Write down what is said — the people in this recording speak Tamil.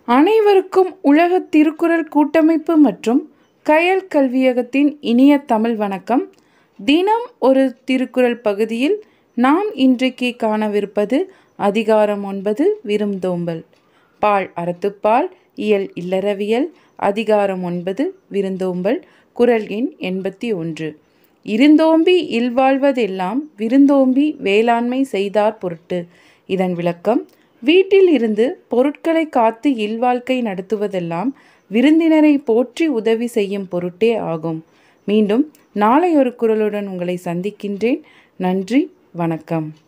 அனைவருக்கும் உலக திருக்குறள் கூட்டமைப்பு மற்றும் கயல் கல்வியகத்தின் இனிய தமிழ் வணக்கம் தினம் ஒரு திருக்குறள் பகுதியில் நாம் இன்றைக்கு காணவிருப்பது அதிகாரம் ஒன்பது விருந்தோம்பல் பால் அறத்துப்பால் இயல் இல்லறவியல் அதிகாரம் ஒன்பது விருந்தோம்பல் குரல் எண் எண்பத்தி ஒன்று இருந்தோம்பி இல்வாழ்வதெல்லாம் விருந்தோம்பி வேளாண்மை செய்தார் பொருட்டு இதன் விளக்கம் வீட்டில் இருந்து பொருட்களை காத்து இல்வாழ்க்கை நடத்துவதெல்லாம் விருந்தினரை போற்றி உதவி செய்யும் பொருட்டே ஆகும் மீண்டும் நாளை ஒரு குரலுடன் உங்களை சந்திக்கின்றேன் நன்றி வணக்கம்